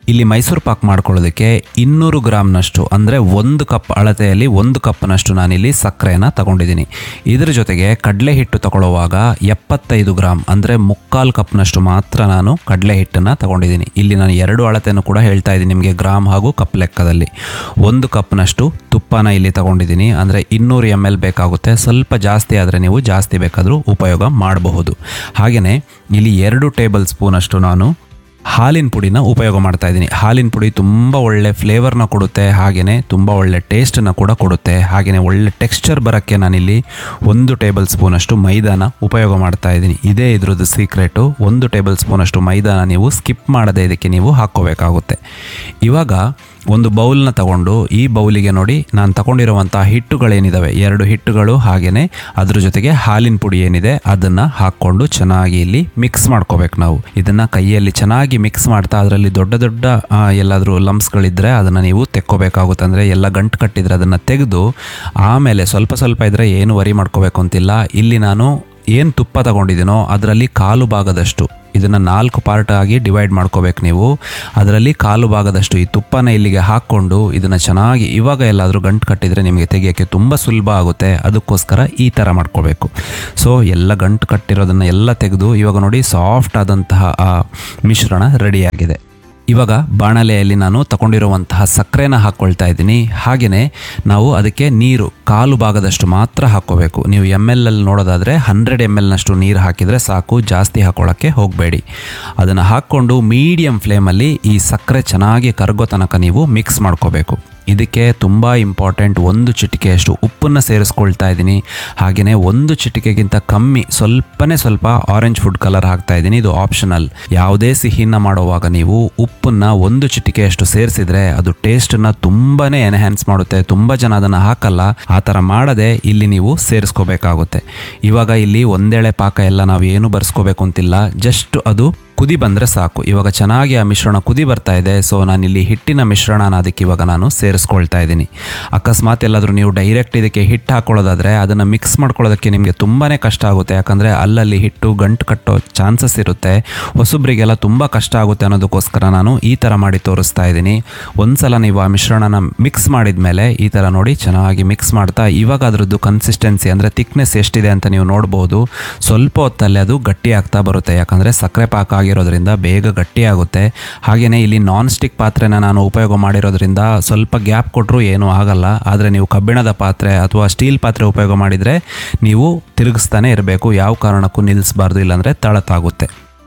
ಇಲ್ಲಿ ಮೈಸೂರು ಪಾಕ್ ಮಾಡ್ಕೊಳ್ಳೋದಕ್ಕೆ ಇನ್ನೂರು ಗ್ರಾಮ್ನಷ್ಟು ಅಂದರೆ ಒಂದು ಕಪ್ ಅಳತೆಯಲ್ಲಿ ಒಂದು ಕಪ್ನಷ್ಟು ನಾನಿಲ್ಲಿ ಸಕ್ಕರೆನ ತಗೊಂಡಿದ್ದೀನಿ ಇದ್ರ ಜೊತೆಗೆ ಕಡಲೆ ಹಿಟ್ಟು ತಗೊಳ್ಳುವಾಗ ಎಪ್ಪತ್ತೈದು ಗ್ರಾಮ್ ಅಂದರೆ ಮುಕ್ಕಾಲು ಕಪ್ನಷ್ಟು ಮಾತ್ರ ನಾನು ಕಡಲೆ ಹಿಟ್ಟನ್ನು ತಗೊಂಡಿದ್ದೀನಿ ಇಲ್ಲಿ ನಾನು ಎರಡು ಅಳತೆಯನ್ನು ಕೂಡ ಹೇಳ್ತಾ ಇದ್ದೀನಿ ನಿಮಗೆ ಗ್ರಾಮ್ ಹಾಗೂ ಕಪ್ ಲೆಕ್ಕದಲ್ಲಿ ಒಂದು ಕಪ್ನಷ್ಟು ತುಪ್ಪನ ಇಲ್ಲಿ ತಗೊಂಡಿದ್ದೀನಿ ಅಂದರೆ ಇನ್ನೂರು ಎಮ್ ಎಲ್ ಬೇಕಾಗುತ್ತೆ ಸ್ವಲ್ಪ ಜಾಸ್ತಿ ಆದರೆ ನೀವು ಜಾಸ್ತಿ ಬೇಕಾದರೂ ಉಪಯೋಗ ಮಾಡಬಹುದು ಹಾಗೆಯೇ ಇಲ್ಲಿ ಎರಡು ಟೇಬಲ್ ಸ್ಪೂನಷ್ಟು ನಾನು ಹಾಲಿನ ಪುಡಿನ ಉಪಯೋಗ ಮಾಡ್ತಾ ಇದ್ದೀನಿ ಹಾಲಿನ ಪುಡಿ ತುಂಬ ಒಳ್ಳೆ ಫ್ಲೇವರ್ನ ಕೊಡುತ್ತೆ ಹಾಗೆಯೇ ತುಂಬ ಒಳ್ಳೆ ಟೇಸ್ಟನ್ನು ಕೂಡ ಕೊಡುತ್ತೆ ಹಾಗೆಯೇ ಒಳ್ಳೆ ಟೆಕ್ಸ್ಚರ್ ಬರೋಕ್ಕೆ ನಾನಿಲ್ಲಿ ಒಂದು ಟೇಬಲ್ ಸ್ಪೂನಷ್ಟು ಮೈದಾನ ಉಪಯೋಗ ಮಾಡ್ತಾ ಇದ್ದೀನಿ ಇದೇ ಇದ್ರದ್ದು ಸೀಕ್ರೆಟು ಒಂದು ಟೇಬಲ್ ಸ್ಪೂನಷ್ಟು ಮೈದಾನ ನೀವು ಸ್ಕಿಪ್ ಮಾಡದೆ ಇದಕ್ಕೆ ನೀವು ಹಾಕ್ಕೋಬೇಕಾಗುತ್ತೆ ಇವಾಗ ಒಂದು ಬೌಲ್ನ ತಗೊಂಡು ಈ ಬೌಲಿಗೆ ನೋಡಿ ನಾನು ತಗೊಂಡಿರುವಂಥ ಹಿಟ್ಟುಗಳೇನಿದ್ದಾವೆ ಎರಡು ಹಿಟ್ಟುಗಳು ಹಾಗೆಯೇ ಅದ್ರ ಜೊತೆಗೆ ಹಾಲಿನ ಪುಡಿ ಏನಿದೆ ಅದನ್ನು ಹಾಕ್ಕೊಂಡು ಚೆನ್ನಾಗಿ ಇಲ್ಲಿ ಮಿಕ್ಸ್ ಮಾಡ್ಕೋಬೇಕು ನಾವು ಇದನ್ನು ಕೈಯಲ್ಲಿ ಚೆನ್ನಾಗಿ ಮಿಕ್ಸ್ ಮಾಡ್ತಾ ಅದರಲ್ಲಿ ದೊಡ್ಡ ದೊಡ್ಡ ಆ, ಎಲ್ಲಾದರೂ ಲಮ್ಸ್ಗಳಿದ್ದರೆ ಅದನ್ನು ನೀವು ತೆಕ್ಕೋಬೇಕಾಗುತ್ತೆ ಅಂದರೆ ಎಲ್ಲ ಗಂಟು ಕಟ್ಟಿದ್ರೆ ಅದನ್ನು ತೆಗೆದು ಆಮೇಲೆ ಸ್ವಲ್ಪ ಸ್ವಲ್ಪ ಇದ್ದರೆ ಏನು ವರಿ ಮಾಡ್ಕೋಬೇಕು ಅಂತಿಲ್ಲ ಇಲ್ಲಿ ನಾನು ಏನು ತುಪ್ಪ ತಗೊಂಡಿದ್ದೀನೋ ಅದರಲ್ಲಿ ಕಾಲು ಭಾಗದಷ್ಟು ಇದನ್ನು ನಾಲ್ಕು ಪಾರ್ಟ್ ಆಗಿ ಡಿವೈಡ್ ಮಾಡ್ಕೋಬೇಕು ನೀವು ಅದರಲ್ಲಿ ಕಾಲು ಭಾಗದಷ್ಟು ಈ ತುಪ್ಪನ ಇಲ್ಲಿಗೆ ಹಾಕ್ಕೊಂಡು ಇದನ್ನು ಚೆನ್ನಾಗಿ ಇವಾಗ ಎಲ್ಲಾದರೂ ಗಂಟು ಕಟ್ಟಿದರೆ ನಿಮಗೆ ತೆಗಿಯೋಕ್ಕೆ ತುಂಬ ಸುಲಭ ಆಗುತ್ತೆ ಅದಕ್ಕೋಸ್ಕರ ಈ ಥರ ಮಾಡ್ಕೋಬೇಕು ಸೊ ಎಲ್ಲ ಗಂಟು ಕಟ್ಟಿರೋದನ್ನು ಎಲ್ಲ ತೆಗೆದು ಇವಾಗ ನೋಡಿ ಸಾಫ್ಟ್ ಆದಂತಹ ಆ ಮಿಶ್ರಣ ರೆಡಿಯಾಗಿದೆ ಇವಾಗ ಬಾಣಲೆಯಲ್ಲಿ ನಾನು ತಗೊಂಡಿರುವಂತಹ ಸಕ್ಕರೆನ ಹಾಕ್ಕೊಳ್ತಾ ಇದ್ದೀನಿ ಹಾಗೆಯೇ ನಾವು ಅದಕ್ಕೆ ನೀರು ಕಾಲು ಭಾಗದಷ್ಟು ಮಾತ್ರ ಹಾಕ್ಕೋಬೇಕು ನೀವು ಎಮ್ ಎಲ್ ಅಲ್ಲಿ ನೋಡೋದಾದರೆ ಹಂಡ್ರೆಡ್ ಎಮ್ ಎಲ್ನಷ್ಟು ನೀರು ಹಾಕಿದರೆ ಸಾಕು ಜಾಸ್ತಿ ಹಾಕೊಳ್ಳೋಕ್ಕೆ ಹೋಗಬೇಡಿ ಅದನ್ನು ಹಾಕ್ಕೊಂಡು ಮೀಡಿಯಮ್ ಫ್ಲೇಮಲ್ಲಿ ಈ ಸಕ್ಕರೆ ಚೆನ್ನಾಗಿ ಕರಗೋ ತನಕ ನೀವು ಮಿಕ್ಸ್ ಮಾಡ್ಕೋಬೇಕು ಇದಕ್ಕೆ ತುಂಬ ಇಂಪಾರ್ಟೆಂಟ್ ಒಂದು ಚಿಟಿಕೆಯಷ್ಟು ಉಪ್ಪನ್ನು ಸೇರಿಸ್ಕೊಳ್ತಾ ಇದ್ದೀನಿ ಹಾಗೆಯೇ ಒಂದು ಚಿಟಿಕೆಗಿಂತ ಕಮ್ಮಿ ಸ್ವಲ್ಪನೇ ಸ್ವಲ್ಪ ಆರೆಂಜ್ ಫುಡ್ ಕಲರ್ ಹಾಕ್ತಾ ಇದ್ದೀನಿ ಇದು ಆಪ್ಷನಲ್ ಯಾವುದೇ ಸಿಹಿನ ಮಾಡುವಾಗ ನೀವು ಉಪ್ಪನ್ನು ಒಂದು ಚಿಟಿಕೆಯಷ್ಟು ಸೇರಿಸಿದ್ರೆ ಅದು ಟೇಸ್ಟನ್ನು ತುಂಬಾ ಎನ್ಹ್ಯಾನ್ಸ್ ಮಾಡುತ್ತೆ ತುಂಬ ಜನ ಅದನ್ನು ಹಾಕಲ್ಲ ಆ ಥರ ಮಾಡದೆ ಇಲ್ಲಿ ನೀವು ಸೇರಿಸ್ಕೋಬೇಕಾಗುತ್ತೆ ಇವಾಗ ಇಲ್ಲಿ ಒಂದೇಳೆ ಪಾಕ ಎಲ್ಲ ನಾವು ಏನು ಬರ್ಸ್ಕೋಬೇಕು ಅಂತಿಲ್ಲ ಜಸ್ಟ್ ಅದು ಕುದಿ ಬಂದರೆ ಸಾಕು ಇವಾಗ ಚೆನ್ನಾಗಿ ಆ ಮಿಶ್ರಣ ಕುದಿ ಬರ್ತಾ ಇದೆ ಸೊ ನಾನಿಲ್ಲಿ ಹಿಟ್ಟಿನ ಮಿಶ್ರಣನ ಅದಕ್ಕೆ ಇವಾಗ ನಾನು ಸೇರಿಸ್ಕೊಳ್ತಾ ಇದ್ದೀನಿ ಅಕಸ್ಮಾತ್ ಎಲ್ಲಾದರೂ ನೀವು ಡೈರೆಕ್ಟ್ ಇದಕ್ಕೆ ಹಿಟ್ಟು ಹಾಕೊಳ್ಳೋದಾದರೆ ಅದನ್ನು ಮಿಕ್ಸ್ ಮಾಡ್ಕೊಳ್ಳೋದಕ್ಕೆ ನಿಮಗೆ ತುಂಬಾ ಕಷ್ಟ ಆಗುತ್ತೆ ಯಾಕಂದರೆ ಅಲ್ಲಲ್ಲಿ ಹಿಟ್ಟು ಗಂಟು ಕಟ್ಟೋ ಚಾನ್ಸಸ್ ಇರುತ್ತೆ ಹೊಸಬ್ರಿಗೆಲ್ಲ ತುಂಬ ಕಷ್ಟ ಆಗುತ್ತೆ ಅನ್ನೋದಕ್ಕೋಸ್ಕರ ನಾನು ಈ ಥರ ಮಾಡಿ ತೋರಿಸ್ತಾ ಇದ್ದೀನಿ ಒಂದ್ಸಲ ನೀವು ಆ ಮಿಶ್ರಣನ ಮಿಕ್ಸ್ ಮಾಡಿದ ಮೇಲೆ ಈ ಥರ ನೋಡಿ ಚೆನ್ನಾಗಿ ಮಿಕ್ಸ್ ಮಾಡ್ತಾ ಇವಾಗ ಅದರದ್ದು ಕನ್ಸಿಸ್ಟೆನ್ಸಿ ಅಂದರೆ ಥಿಕ್ನೆಸ್ ಎಷ್ಟಿದೆ ಅಂತ ನೀವು ನೋಡ್ಬೋದು ಸ್ವಲ್ಪ ಹೊತ್ತಲ್ಲಿ ಅದು ಗಟ್ಟಿ ಆಗ್ತಾ ಬರುತ್ತೆ ಯಾಕಂದರೆ ಸಕ್ಕರೆ ಪಾಕ ಆಗಿರೋದ್ರಿಂದ ಬೇಗ ಗಟ್ಟಿ ಆಗುತ್ತೆ ಹಾಗೆಯೇ ಇಲ್ಲಿ ನಾನ್ ಸ್ಟಿಕ್ ಪಾತ್ರೆನ ನಾನು ಉಪಯೋಗ ಮಾಡಿರೋದ್ರಿಂದ ಸ್ವಲ್ಪ ಗ್ಯಾಪ್ ಕೊಟ್ಟರು ಏನೂ ಆಗಲ್ಲ ಆದರೆ ನೀವು ಕಬ್ಬಿಣದ ಪಾತ್ರೆ ಅಥವಾ ಸ್ಟೀಲ್ ಪಾತ್ರೆ ಉಪಯೋಗ ಮಾಡಿದರೆ ನೀವು ತಿರುಗಿಸ್ತಾನೆ ಇರಬೇಕು ಯಾವ ಕಾರಣಕ್ಕೂ ನಿಲ್ಲಿಸಬಾರ್ದು ಇಲ್ಲಾಂದರೆ ತಳತಾಗುತ್ತೆ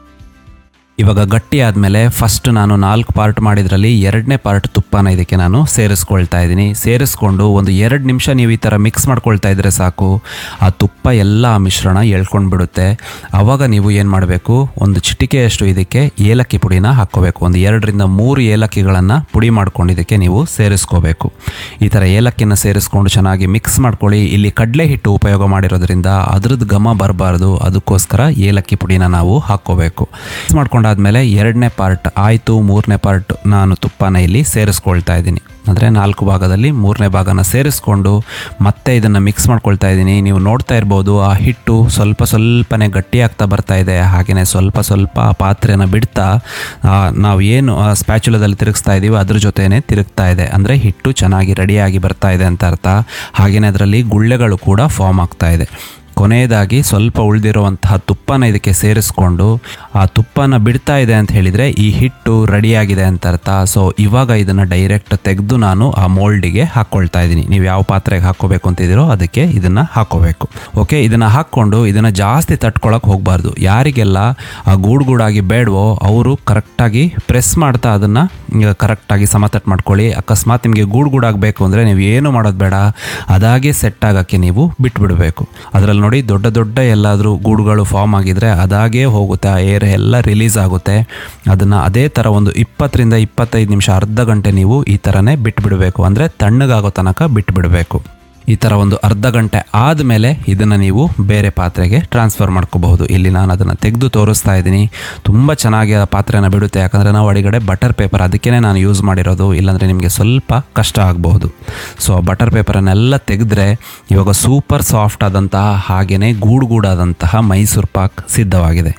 ಇವಾಗ ಗಟ್ಟಿ ಆದಮೇಲೆ ಫಸ್ಟ್ ನಾನು ನಾಲ್ಕು ಪಾರ್ಟ್ ಮಾಡಿದ್ರಲ್ಲಿ ಎರಡನೇ ಪಾರ್ಟ್ ತುಪ್ಪನ ಇದಕ್ಕೆ ನಾನು ಸೇರಿಸ್ಕೊಳ್ತಾ ಇದ್ದೀನಿ ಸೇರಿಸ್ಕೊಂಡು ಒಂದು ಎರಡು ನಿಮಿಷ ನೀವು ಈ ಥರ ಮಿಕ್ಸ್ ಮಾಡ್ಕೊಳ್ತಾ ಇದ್ರೆ ಸಾಕು ಆ ತುಪ್ಪ ಎಲ್ಲ ಆ ಮಿಶ್ರಣ ಎಳ್ಕೊಂಡು ಬಿಡುತ್ತೆ ಆವಾಗ ನೀವು ಏನು ಮಾಡಬೇಕು ಒಂದು ಚಿಟಿಕೆಯಷ್ಟು ಇದಕ್ಕೆ ಏಲಕ್ಕಿ ಪುಡಿನ ಹಾಕ್ಕೋಬೇಕು ಒಂದು ಎರಡರಿಂದ ಮೂರು ಏಲಕ್ಕಿಗಳನ್ನು ಪುಡಿ ಮಾಡ್ಕೊಂಡು ಇದಕ್ಕೆ ನೀವು ಸೇರಿಸ್ಕೋಬೇಕು ಈ ಥರ ಏಲಕ್ಕಿನ ಸೇರಿಸ್ಕೊಂಡು ಚೆನ್ನಾಗಿ ಮಿಕ್ಸ್ ಮಾಡ್ಕೊಳ್ಳಿ ಇಲ್ಲಿ ಕಡಲೆ ಹಿಟ್ಟು ಉಪಯೋಗ ಮಾಡಿರೋದ್ರಿಂದ ಅದ್ರದ್ದು ಘಮ ಬರಬಾರ್ದು ಅದಕ್ಕೋಸ್ಕರ ಏಲಕ್ಕಿ ಪುಡಿನ ನಾವು ಹಾಕ್ಕೋಬೇಕು ಮಿಕ್ಸ್ ಮಾಡ್ಕೊಂಡಾದ್ಮೇಲೆ ಎರಡನೇ ಪಾರ್ಟ್ ಆಯಿತು ಮೂರನೇ ಪಾರ್ಟ್ ನಾನು ತುಪ್ಪನ ಇಲ್ಲಿ ಸೇರಿಸ್ಕೊಳ್ತಾ ಇದ್ದೀನಿ ಅಂದರೆ ನಾಲ್ಕು ಭಾಗದಲ್ಲಿ ಮೂರನೇ ಭಾಗನ ಸೇರಿಸ್ಕೊಂಡು ಮತ್ತೆ ಇದನ್ನು ಮಿಕ್ಸ್ ಮಾಡ್ಕೊಳ್ತಾ ಇದ್ದೀನಿ ನೀವು ನೋಡ್ತಾ ಇರ್ಬೋದು ಆ ಹಿಟ್ಟು ಸ್ವಲ್ಪ ಸ್ವಲ್ಪನೇ ಗಟ್ಟಿ ಆಗ್ತಾ ಬರ್ತಾ ಇದೆ ಹಾಗೆಯೇ ಸ್ವಲ್ಪ ಸ್ವಲ್ಪ ಆ ಪಾತ್ರೆನ ಬಿಡ್ತಾ ಆ, ನಾವು ಏನು ಸ್ಪ್ಯಾಚುಲದಲ್ಲಿ ತಿರುಗಿಸ್ತಾ ಇದ್ದೀವಿ ಅದ್ರ ಜೊತೆನೇ ತಿರುಗ್ತಾ ಇದೆ ಅಂದರೆ ಹಿಟ್ಟು ಚೆನ್ನಾಗಿ ರೆಡಿಯಾಗಿ ಬರ್ತಾ ಇದೆ ಅಂತ ಅರ್ಥ ಹಾಗೆಯೇ ಅದರಲ್ಲಿ ಗುಳ್ಳೆಗಳು ಕೂಡ ಫಾರ್ಮ್ ಆಗ್ತಾ ಇದೆ ಕೊನೆಯದಾಗಿ ಸ್ವಲ್ಪ ಉಳಿದಿರುವಂತಹ ತುಪ್ಪನ ಇದಕ್ಕೆ ಸೇರಿಸ್ಕೊಂಡು ಆ ತುಪ್ಪನ ಬಿಡ್ತಾ ಇದೆ ಅಂತ ಹೇಳಿದರೆ ಈ ಹಿಟ್ಟು ರೆಡಿಯಾಗಿದೆ ಅಂತ ಅರ್ಥ ಸೊ ಇವಾಗ ಇದನ್ನು ಡೈರೆಕ್ಟ್ ತೆಗೆದು ನಾನು ಆ ಮೋಲ್ಡಿಗೆ ಹಾಕ್ಕೊಳ್ತಾ ಇದ್ದೀನಿ ನೀವು ಯಾವ ಪಾತ್ರೆಗೆ ಹಾಕ್ಕೋಬೇಕು ಅಂತಿದ್ದೀರೋ ಅದಕ್ಕೆ ಇದನ್ನು ಹಾಕ್ಕೋಬೇಕು ಓಕೆ ಇದನ್ನು ಹಾಕ್ಕೊಂಡು ಇದನ್ನು ಜಾಸ್ತಿ ತಟ್ಕೊಳಕ್ಕೆ ಹೋಗಬಾರ್ದು ಯಾರಿಗೆಲ್ಲ ಆ ಗೂಡು ಗೂಡಾಗಿ ಬೇಡವೋ ಅವರು ಕರೆಕ್ಟಾಗಿ ಪ್ರೆಸ್ ಮಾಡ್ತಾ ಅದನ್ನು ಕರೆಕ್ಟಾಗಿ ಸಮತಟ್ಟು ಮಾಡ್ಕೊಳ್ಳಿ ಅಕಸ್ಮಾತ್ ನಿಮಗೆ ಗೂಡು ಗೂಡಾಗಬೇಕು ಅಂದರೆ ನೀವು ಏನು ಮಾಡೋದು ಬೇಡ ಅದಾಗೆ ಸೆಟ್ ಆಗೋಕ್ಕೆ ನೀವು ಬಿಟ್ಬಿಡಬೇಕು ಅದರಲ್ಲಿ ನೋಡಿ ದೊಡ್ಡ ದೊಡ್ಡ ಎಲ್ಲಾದರೂ ಗೂಡುಗಳು ಫಾರ್ಮ್ ಆಗಿದ್ರೆ ಅದಾಗೇ ಹೋಗುತ್ತೆ ಆ ಏರ್ ಎಲ್ಲ ರಿಲೀಸ್ ಆಗುತ್ತೆ ಅದನ್ನು ಅದೇ ಥರ ಒಂದು ಇಪ್ಪತ್ತರಿಂದ ಇಪ್ಪತ್ತೈದು ನಿಮಿಷ ಅರ್ಧ ಗಂಟೆ ನೀವು ಈ ಥರನೇ ಬಿಟ್ಬಿಡಬೇಕು ಅಂದರೆ ತಣ್ಣಗಾಗೋ ತನಕ ಬಿಟ್ಬಿಡಬೇಕು ಈ ಥರ ಒಂದು ಅರ್ಧ ಗಂಟೆ ಆದಮೇಲೆ ಇದನ್ನು ನೀವು ಬೇರೆ ಪಾತ್ರೆಗೆ ಟ್ರಾನ್ಸ್ಫರ್ ಮಾಡ್ಕೋಬಹುದು ಇಲ್ಲಿ ನಾನು ಅದನ್ನು ತೆಗೆದು ತೋರಿಸ್ತಾ ಇದ್ದೀನಿ ತುಂಬ ಚೆನ್ನಾಗಿ ಆ ಪಾತ್ರೆನ ಬಿಡುತ್ತೆ ಯಾಕಂದರೆ ನಾವು ಅಡಿಗಡೆ ಬಟರ್ ಪೇಪರ್ ಅದಕ್ಕೇ ನಾನು ಯೂಸ್ ಮಾಡಿರೋದು ಇಲ್ಲಾಂದರೆ ನಿಮಗೆ ಸ್ವಲ್ಪ ಕಷ್ಟ ಆಗಬಹುದು ಸೊ ಬಟರ್ ಪೇಪರನ್ನೆಲ್ಲ ತೆಗೆದ್ರೆ ಇವಾಗ ಸೂಪರ್ ಸಾಫ್ಟ್ ಆದಂತಹ ಹಾಗೆಯೇ ಗೂಡು ಗೂಡಾದಂತಹ ಮೈಸೂರು ಪಾಕ್ ಸಿದ್ಧವಾಗಿದೆ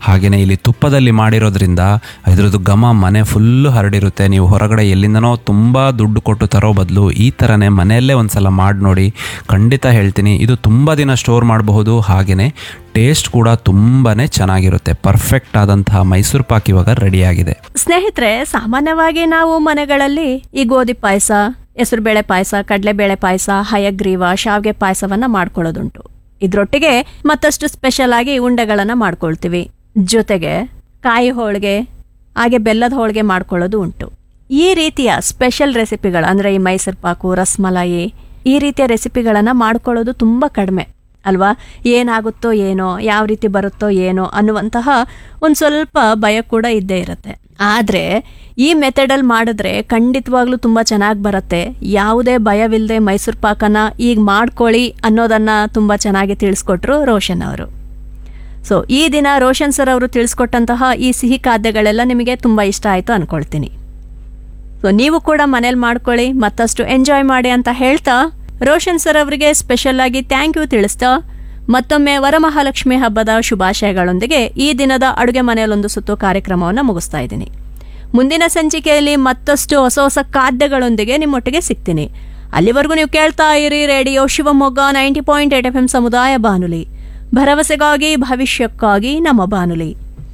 ಹಾಗೆಯೇ ಇಲ್ಲಿ ತುಪ್ಪದಲ್ಲಿ ಮಾಡಿರೋದ್ರಿಂದ ಇದ್ರದ್ದು ಘಮ ಮನೆ ಫುಲ್ಲು ಹರಡಿರುತ್ತೆ ನೀವು ಹೊರಗಡೆ ಎಲ್ಲಿಂದನೋ ತುಂಬ ದುಡ್ಡು ಕೊಟ್ಟು ತರೋ ಬದಲು ಈ ಥರನೇ ಮನೆಯಲ್ಲೇ ಒಂದ್ಸಲ ಮಾಡಿ ನೋಡಿ ಖಂಡಿತ ಹೇಳ್ತೀನಿ ಇದು ತುಂಬ ದಿನ ಸ್ಟೋರ್ ಮಾಡಬಹುದು ಹಾಗೆಯೇ ಟೇಸ್ಟ್ ಕೂಡ ತುಂಬಾ ಚೆನ್ನಾಗಿರುತ್ತೆ ಪರ್ಫೆಕ್ಟ್ ಆದಂತಹ ಮೈಸೂರು ಪಾಕ್ ಇವಾಗ ರೆಡಿಯಾಗಿದೆ ಸ್ನೇಹಿತರೆ ಸಾಮಾನ್ಯವಾಗಿ ನಾವು ಮನೆಗಳಲ್ಲಿ ಈ ಗೋಧಿ ಪಾಯಸ ಹೆಸರುಬೇಳೆ ಪಾಯಸ ಕಡಲೆಬೇಳೆ ಪಾಯಸ ಹಯಗ್ರೀವ ಶಾವಿಗೆ ಪಾಯಸವನ್ನ ಮಾಡ್ಕೊಳ್ಳೋದುಂಟು ಇದ್ರೊಟ್ಟಿಗೆ ಮತ್ತಷ್ಟು ಸ್ಪೆಷಲ್ ಆಗಿ ಉಂಡೆಗಳನ್ನ ಮಾಡ್ಕೊಳ್ತೀವಿ ಜೊತೆಗೆ ಕಾಯಿ ಹೋಳಿಗೆ ಹಾಗೆ ಬೆಲ್ಲದ ಹೋಳಿಗೆ ಮಾಡ್ಕೊಳ್ಳೋದು ಉಂಟು ಈ ರೀತಿಯ ಸ್ಪೆಷಲ್ ರೆಸಿಪಿಗಳು ಅಂದ್ರೆ ಈ ಮೈಸೂರು ಪಾಕು ರಸ್ಮಲಾಯಿ ಈ ರೀತಿಯ ರೆಸಿಪಿಗಳನ್ನ ಮಾಡ್ಕೊಳ್ಳೋದು ತುಂಬಾ ಕಡಿಮೆ ಅಲ್ವಾ ಏನಾಗುತ್ತೋ ಏನೋ ಯಾವ ರೀತಿ ಬರುತ್ತೋ ಏನೋ ಅನ್ನುವಂತಹ ಒಂದು ಸ್ವಲ್ಪ ಭಯ ಕೂಡ ಇದ್ದೇ ಇರುತ್ತೆ ಆದರೆ ಈ ಮೆಥಡಲ್ಲಿ ಮಾಡಿದ್ರೆ ಖಂಡಿತವಾಗ್ಲೂ ತುಂಬ ಚೆನ್ನಾಗಿ ಬರುತ್ತೆ ಯಾವುದೇ ಭಯವಿಲ್ಲದೆ ಮೈಸೂರು ಪಾಕನ ಈಗ ಮಾಡ್ಕೊಳ್ಳಿ ಅನ್ನೋದನ್ನ ತುಂಬ ಚೆನ್ನಾಗಿ ತಿಳಿಸ್ಕೊಟ್ರು ರೋಷನ್ ಅವರು ಸೊ ಈ ದಿನ ರೋಷನ್ ಸರ್ ಅವರು ತಿಳಿಸ್ಕೊಟ್ಟಂತಹ ಈ ಸಿಹಿ ಖಾದ್ಯಗಳೆಲ್ಲ ನಿಮಗೆ ತುಂಬ ಇಷ್ಟ ಆಯಿತು ಅನ್ಕೊಳ್ತೀನಿ ಸೊ ನೀವು ಕೂಡ ಮನೇಲಿ ಮಾಡ್ಕೊಳ್ಳಿ ಮತ್ತಷ್ಟು ಎಂಜಾಯ್ ಮಾಡಿ ಅಂತ ಹೇಳ್ತಾ ರೋಷನ್ ಸರ್ ಅವರಿಗೆ ಸ್ಪೆಷಲ್ ಆಗಿ ಥ್ಯಾಂಕ್ ಯು ತಿಳಿಸ್ತಾ ಮತ್ತೊಮ್ಮೆ ವರಮಹಾಲಕ್ಷ್ಮಿ ಹಬ್ಬದ ಶುಭಾಶಯಗಳೊಂದಿಗೆ ಈ ದಿನದ ಅಡುಗೆ ಮನೆಯಲ್ಲೊಂದು ಸುತ್ತು ಕಾರ್ಯಕ್ರಮವನ್ನು ಮುಗಿಸ್ತಾ ಇದ್ದೀನಿ ಮುಂದಿನ ಸಂಚಿಕೆಯಲ್ಲಿ ಮತ್ತಷ್ಟು ಹೊಸ ಹೊಸ ಖಾದ್ಯಗಳೊಂದಿಗೆ ನಿಮ್ಮೊಟ್ಟಿಗೆ ಸಿಗ್ತೀನಿ ಅಲ್ಲಿವರೆಗೂ ನೀವು ಕೇಳ್ತಾ ಇರಿ radio Shivamogga ninety point eight F M ಸಮುದಾಯ ಬಾನುಲಿ ಭರವಸೆಗಾಗಿ ಭವಿಷ್ಯಕ್ಕಾಗಿ ನಮ್ಮ ಬಾನುಲಿ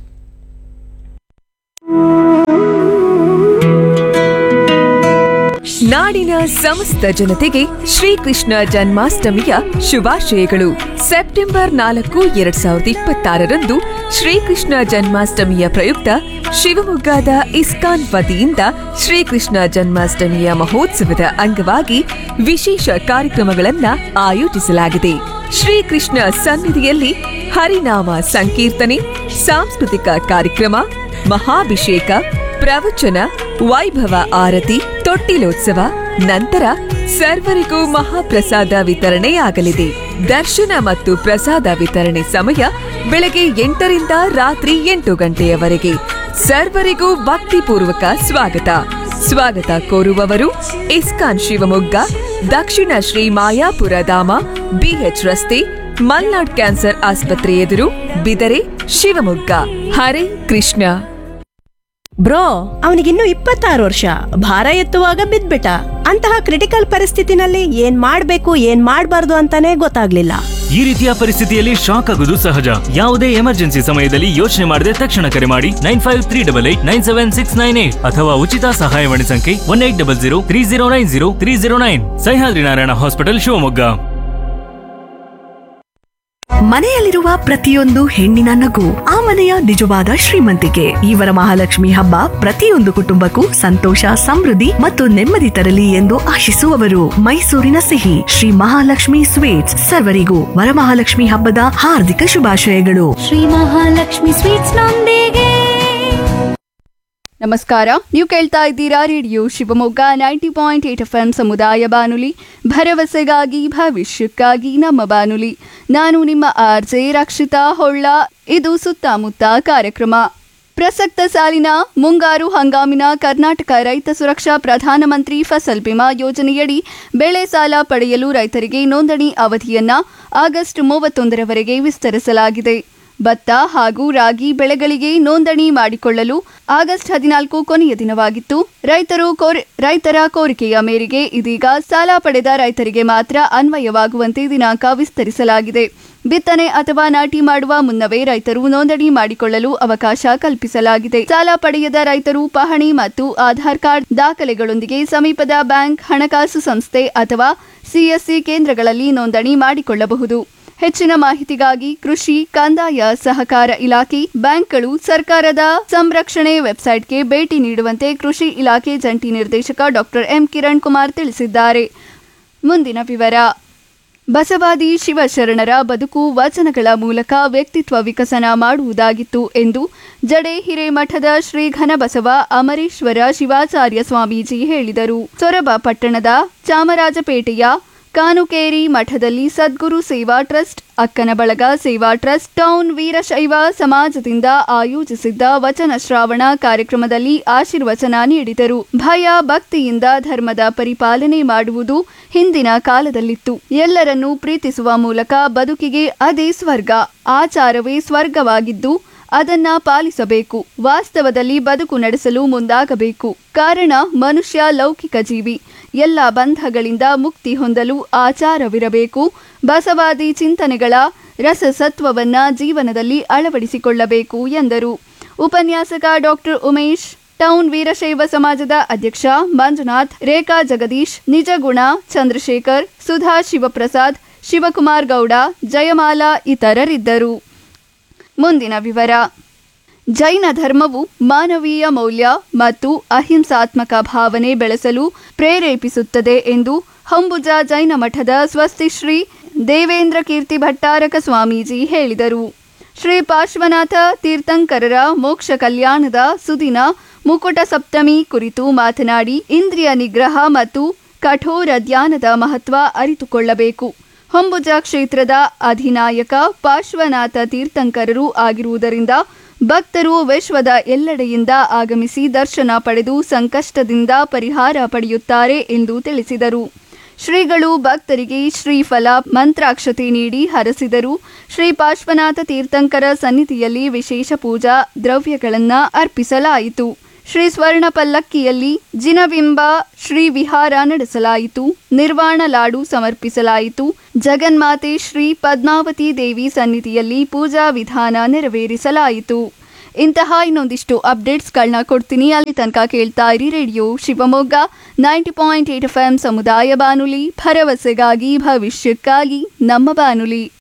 ನಾಡಿನ ಸಮಸ್ತ ಜನತೆಗೆ ಶ್ರೀಕೃಷ್ಣ ಜನ್ಮಾಷ್ಟಮಿಯ ಶುಭಾಶಯಗಳು ಸೆಪ್ಟೆಂಬರ್ ನಾಲ್ಕು ಎರಡ್ ಸಾವಿರದ ಇಪ್ಪತ್ತಾರರಂದು ಶ್ರೀಕೃಷ್ಣ ಜನ್ಮಾಷ್ಟಮಿಯ ಪ್ರಯುಕ್ತ ಶಿವಮೊಗ್ಗದ ಇಸ್ಕಾನ್ ವತಿಯಿಂದ ಶ್ರೀಕೃಷ್ಣ ಜನ್ಮಾಷ್ಟಮಿಯ ಮಹೋತ್ಸವದ ಅಂಗವಾಗಿ ವಿಶೇಷ ಕಾರ್ಯಕ್ರಮಗಳನ್ನ ಆಯೋಜಿಸಲಾಗಿದೆ ಶ್ರೀಕೃಷ್ಣ ಸನ್ನಿಧಿಯಲ್ಲಿ ಹರಿನಾಮ ಸಂಕೀರ್ತನೆ ಸಾಂಸ್ಕೃತಿಕ ಕಾರ್ಯಕ್ರಮ ಮಹಾಭಿಷೇಕ ಪ್ರವಚನ ವೈಭವ ಆರತಿ ತೊಟ್ಟಿಲೋತ್ಸವ ನಂತರ ಸರ್ವರಿಗೂ ಮಹಾಪ್ರಸಾದ ವಿತರಣೆಯಾಗಲಿದೆ ದರ್ಶನ ಮತ್ತು ಪ್ರಸಾದ ವಿತರಣೆ ಸಮಯ ಬೆಳಗ್ಗೆ ಎಂಟರಿಂದ ರಾತ್ರಿ ಎಂಟು ಗಂಟೆಯವರೆಗೆ ಸರ್ವರಿಗೂ ಭಕ್ತಿಪೂರ್ವಕ ಸ್ವಾಗತ ಸ್ವಾಗತ ಕೋರುವವರು ಇಸ್ಕಾನ್ ಶಿವಮೊಗ್ಗ ದಕ್ಷಿಣ ಶ್ರೀ ಮಾಯಾಪುರ ಧಾಮ ಬಿಎಚ್ ರಸ್ತೆ ಮಲ್ನಾಡ್ ಕ್ಯಾನ್ಸರ್ ಆಸ್ಪತ್ರೆ ಎದುರು ಬಿದರೆ ಶಿವಮೊಗ್ಗ ಹರೇ ಕೃಷ್ಣ ಬ್ರೋ ಅವನಿಗಿನ್ನು ಇಪ್ಪತ್ತಾರು ವರ್ಷ ಭಾರ ಎತ್ತುವಾಗ ಬಿದ್ಬಿಟ್ಟ ಅಂತಹ ಕ್ರಿಟಿಕಲ್ ಪರಿಸ್ಥಿತಿನಲ್ಲಿ ಏನ್ ಮಾಡ್ಬೇಕು ಏನ್ ಮಾಡ್ಬಾರ್ದು ಅಂತಾನೆ ಗೊತ್ತಾಗ್ಲಿಲ್ಲ ಈ ರೀತಿಯ ಪರಿಸ್ಥಿತಿಯಲ್ಲಿ ಶಾಕ್ ಆಗುವುದು ಸಹಜ ಯಾವುದೇ ಎಮರ್ಜೆನ್ಸಿ ಸಮಯದಲ್ಲಿ ಯೋಚನೆ ಮಾಡದೆ ತಕ್ಷಣ ಕರೆ ಮಾಡಿ nine five three double eight nine seven six nine eight ಅಥವಾ ಉಚಿತ ಸಹಾಯವಾಣಿ ಸಂಖ್ಯೆ one eight double zero three zero nine zero three zero nine Sahyadri Narayana hospital Shivamogga ಮನೆಯಲ್ಲಿರುವ ಪ್ರತಿಯೊಂದು ಹೆಣ್ಣಿನ ನಗು ಆ ಮನೆಯ ನಿಜವಾದ ಶ್ರೀಮಂತಿಕೆ ಇವರ ಮಹಾಲಕ್ಷ್ಮಿ ಹಬ್ಬ ಪ್ರತಿಯೊಂದು ಕುಟುಂಬಕ್ಕೂ ಸಂತೋಷ ಸಮೃದ್ಧಿ ಮತ್ತು ನೆಮ್ಮದಿ ತರಲಿ ಎಂದು ಆಶಿಸುವವರು ಮೈಸೂರಿನ ಸಿಹಿ ಶ್ರೀ ಮಹಾಲಕ್ಷ್ಮಿ ಸ್ವೀಟ್ಸ್ ಸರ್ವರಿಗೂ ವರಮಹಾಲಕ್ಷ್ಮಿ ಹಬ್ಬದ ಹಾರ್ದಿಕ ಶುಭಾಶಯಗಳು ಶ್ರೀ ಮಹಾಲಕ್ಷ್ಮಿ ಸ್ವೀಟ್ಸ್ ನೊಂದಿಗೆ ನಮಸ್ಕಾರ ನೀವು ಕೇಳ್ತಾ ಇದ್ದೀರಾ radio Shivamogga ninety point eight F M ಸಮುದಾಯ ಬಾನುಲಿ ಭರವಸೆಗಾಗಿ ಭವಿಷ್ಯಕ್ಕಾಗಿ ನಮ್ಮ ಬಾನುಲಿ ನಾನು ನಿಮ್ಮ ಆರ್ ಜೆ ರಕ್ಷಿತಾ ಹೊಳ್ಳ ಇದು ಸುತ್ತಮುತ್ತ ಕಾರ್ಯಕ್ರಮ ಪ್ರಸಕ್ತ ಸಾಲಿನ ಮುಂಗಾರು ಹಂಗಾಮಿನ ಕರ್ನಾಟಕ ರೈತ ಸುರಕ್ಷಾ ಪ್ರಧಾನಮಂತ್ರಿ ಫಸಲ್ ಬಿಮಾ ಯೋಜನೆಯಡಿ ಬೆಳೆ ಸಾಲ ಪಡೆಯಲು ರೈತರಿಗೆ ನೋಂದಣಿ ಅವಧಿಯನ್ನ ಆಗಸ್ಟ್ ಮೂವತ್ತೊಂದರವರೆಗೆ ವಿಸ್ತರಿಸಲಾಗಿದೆ ಭತ್ತ ಹಾಗೂ ರಾಗಿ ಬೆಳೆಗಳಿಗೆ ನೋಂದಣಿ ಮಾಡಿಕೊಳ್ಳಲು ಆಗಸ್ಟ್ ಹದಿನಾಲ್ಕು ಕೊನೆಯ ದಿನವಾಗಿತ್ತು ರೈತರು ಕೋರಿ ರೈತರ ಕೋರಿಕೆಯ ಮೇರೆಗೆ ಇದೀಗ ಸಾಲ ಪಡೆದ ರೈತರಿಗೆ ಮಾತ್ರ ಅನ್ವಯವಾಗುವಂತೆ ದಿನಾಂಕ ವಿಸ್ತರಿಸಲಾಗಿದೆ ಬಿತ್ತನೆ ಅಥವಾ ನಾಟಿ ಮಾಡುವ ಮುನ್ನವೇ ರೈತರು ನೋಂದಣಿ ಮಾಡಿಕೊಳ್ಳಲು ಅವಕಾಶ ಕಲ್ಪಿಸಲಾಗಿದೆ ಸಾಲ ಪಡೆಯದ ರೈತರು ಪಹಣಿ ಮತ್ತು ಆಧಾರ್ ಕಾರ್ಡ್ ದಾಖಲೆಗಳೊಂದಿಗೆ ಸಮೀಪದ ಬ್ಯಾಂಕ್ ಹಣಕಾಸು ಸಂಸ್ಥೆ ಅಥವಾ ಸಿಎಸ್ಸಿ ಕೇಂದ್ರಗಳಲ್ಲಿ ನೋಂದಣಿ ಮಾಡಿಕೊಳ್ಳಬಹುದು ಹೆಚ್ಚಿನ ಮಾಹಿತಿಗಾಗಿ ಕೃಷಿ ಕಂದಾಯ ಸಹಕಾರ ಇಲಾಖೆ ಬ್ಯಾಂಕ್ಗಳು ಸರ್ಕಾರದ ಸಂರಕ್ಷಣೆ ವೆಬ್ಸೈಟ್ಗೆ ಭೇಟಿ ನೀಡುವಂತೆ ಕೃಷಿ ಇಲಾಖೆ ಜಂಟಿ ನಿರ್ದೇಶಕ ಡಾಕ್ಟರ್ ಎಂ ಕಿರಣ್ ಕುಮಾರ್ ತಿಳಿಸಿದ್ದಾರೆ ಮುಂದಿನ ವಿವರ ಬಸವಾದಿ ಶಿವಶರಣರ ಬದುಕು ವಚನಗಳ ಮೂಲಕ ವ್ಯಕ್ತಿತ್ವ ವಿಕಸನ ಮಾಡುವುದಾಗಿತ್ತು ಎಂದು ಜಡೆ ಹಿರೇಮಠದ ಶ್ರೀ ಘನಬಸವ ಅಮರೇಶ್ವರ ಶಿವಾಚಾರ್ಯ ಸ್ವಾಮೀಜಿ ಹೇಳಿದರು ಸೊರಬ ಪಟ್ಟಣದ ಚಾಮರಾಜಪೇಟೆಯ ಕಾನುಕೇರಿ ಮಠದಲ್ಲಿ ಸದ್ಗುರು ಸೇವಾ ಟ್ರಸ್ಟ್ ಅಕ್ಕನ ಬಳಗ ಸೇವಾ ಟ್ರಸ್ಟ್ ಟೌನ್ ವೀರಶೈವ ಸಮಾಜದಿಂದ ಆಯೋಜಿಸಿದ್ದ ವಚನ ಶ್ರಾವಣ ಕಾರ್ಯಕ್ರಮದಲ್ಲಿ ಆಶೀರ್ವಚನ ನೀಡಿದರು ಭಯ ಭಕ್ತಿಯಿಂದ ಧರ್ಮದ ಪರಿಪಾಲನೆ ಮಾಡುವುದು ಹಿಂದಿನ ಕಾಲದಲ್ಲಿತ್ತು ಎಲ್ಲರನ್ನೂ ಪ್ರೀತಿಸುವ ಮೂಲಕ ಬದುಕಿಗೆ ಅದೇ ಸ್ವರ್ಗ ಆಚಾರವೇ ಸ್ವರ್ಗವಾಗಿದ್ದು ಅದನ್ನ ಪಾಲಿಸಬೇಕು ವಾಸ್ತವದಲ್ಲಿ ಬದುಕು ನಡೆಸಲು ಮುಂದಾಗಬೇಕು ಕಾರಣ ಮನುಷ್ಯ ಲೌಕಿಕ ಜೀವಿ ಎಲ್ಲ ಬಂಧಗಳಿಂದ ಮುಕ್ತಿ ಹೊಂದಲು ಆಚಾರವಿರಬೇಕು ಬಸವಾದಿ ಚಿಂತನೆಗಳ ರಸಸತ್ವವನ್ನ ಜೀವನದಲ್ಲಿ ಅಳವಡಿಸಿಕೊಳ್ಳಬೇಕು ಎಂದರು ಉಪನ್ಯಾಸಕ ಡಾಕ್ಟರ್ ಉಮೇಶ್ ಟೌನ್ ವೀರಶೈವ ಸಮಾಜದ ಅಧ್ಯಕ್ಷ ಮಂಜುನಾಥ್ ರೇಖಾ ಜಗದೀಶ್ ನಿಜಗುಣ ಚಂದ್ರಶೇಖರ್ ಸುಧಾ ಶಿವಪ್ರಸಾದ್ ಶಿವಕುಮಾರ್ ಗೌಡ ಜಯಮಾಲಾ ಇತರರಿದ್ದರು ಮುಂದಿನ ವಿವರ ಜೈನ ಧರ್ಮವು ಮಾನವೀಯ ಮೌಲ್ಯ ಮತ್ತು ಅಹಿಂಸಾತ್ಮಕ ಭಾವನೆ ಬೆಳೆಸಲು ಪ್ರೇರೇಪಿಸುತ್ತದೆ ಎಂದು ಹೊಂಬುಜ ಜೈನ ಮಠದ ಸ್ವಸ್ತಿಶ್ರೀ ದೇವೇಂದ್ರ ಕೀರ್ತಿ ಭಟ್ಟಾರಕ ಸ್ವಾಮೀಜಿ ಹೇಳಿದರು ಶ್ರೀ ಪಾರ್ಶ್ವನಾಥ ತೀರ್ಥಂಕರರ ಮೋಕ್ಷ ಕಲ್ಯಾಣದ ಸುದಿನ ಮುಕುಟ ಸಪ್ತಮಿ ಕುರಿತು ಮಾತನಾಡಿ ಇಂದ್ರಿಯ ನಿಗ್ರಹ ಮತ್ತು ಕಠೋರ ಧ್ಯಾನದ ಮಹತ್ವ ಅರಿತುಕೊಳ್ಳಬೇಕು ಹೊಂಬುಜ ಕ್ಷೇತ್ರದ ಅಧಿನಾಯಕ ಪಾರ್ಶ್ವನಾಥ ತೀರ್ಥಂಕರರು ಆಗಿರುವುದರಿಂದ ಭಕ್ತರು ವಿಶ್ವದ ಎಲ್ಲೆಡೆಯಿಂದ ಆಗಮಿಸಿ ದರ್ಶನ ಪಡೆದು ಸಂಕಷ್ಟದಿಂದ ಪರಿಹಾರ ಪಡೆಯುತ್ತಾರೆ ಎಂದು ತಿಳಿಸಿದರು ಶ್ರೀಗಳು ಭಕ್ತರಿಗೆ ಶ್ರೀಫಲ ಮಂತ್ರಾಕ್ಷತೆ ನೀಡಿ ಹರಸಿದರು ಶ್ರೀ ಪಾರ್ಶ್ವನಾಥ ತೀರ್ಥಂಕರ ಸನ್ನಿಧಿಯಲ್ಲಿ ವಿಶೇಷ ಪೂಜಾ ದ್ರವ್ಯಗಳನ್ನ ಅರ್ಪಿಸಲಾಯಿತು ಶ್ರೀ ಸ್ವರ್ಣ ಪಲ್ಲಕ್ಕಿಯಲ್ಲಿ ಜಿನಬಿಂಬ ಶ್ರೀ ವಿಹಾರ ನಡೆಸಲಾಯಿತು ನಿರ್ವಾಣ ಲಾಡು ಸಮರ್ಪಿಸಲಾಯಿತು ಜಗನ್ಮಾತೆ ಶ್ರೀ ಪದ್ಮಾವತಿ ದೇವಿ ಸನ್ನಿಧಿಯಲ್ಲಿ ಪೂಜಾ ವಿಧಾನ ನೆರವೇರಿಸಲಾಯಿತು ಇಂತಹ ಇನ್ನೊಂದಿಷ್ಟು ಅಪ್ಡೇಟ್ಸ್ಗಳನ್ನ ಕೊಡ್ತೀನಿ ಅಲ್ಲಿ ತನಕ ಕೇಳ್ತಾ ಇರಿ radio Shivamogga ninety point eight F M ಸಮುದಾಯ ಬಾನುಲಿ ಭರವಸೆಗಾಗಿ ಭವಿಷ್ಯಕ್ಕಾಗಿ ನಮ್ಮ ಬಾನುಲಿ